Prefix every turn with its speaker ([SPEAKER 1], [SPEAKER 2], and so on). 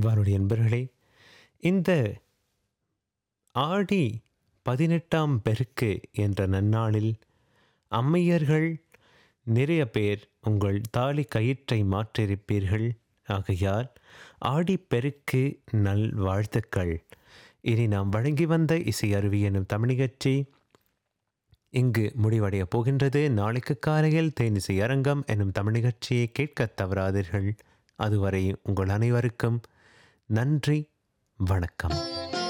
[SPEAKER 1] வானொலி என்பர்களே இந்த ஆடி பதினெட்டாம் பெருக்கு என்ற நன்னாளில் அம்மையர்கள் நிறைய பேர் உங்கள் தாலி கயிற்றை மாற்றிருப்பீர்கள் ஆகையால் ஆடிப்பெருக்கு நல் வாழ்த்துக்கள் இனி நாம் வழங்கி வந்த இசை அருவி எனும் தமிழ் நிகழ்ச்சி இங்கு முடிவடையப் போகின்றது நாளைக்கு காலையில் தேனிசை அரங்கம் எனும் தமிழ் நிகழ்ச்சியை கேட்கத் தவறாதீர்கள் அதுவரை உங்கள் அனைவருக்கும் நன்றி வணக்கம்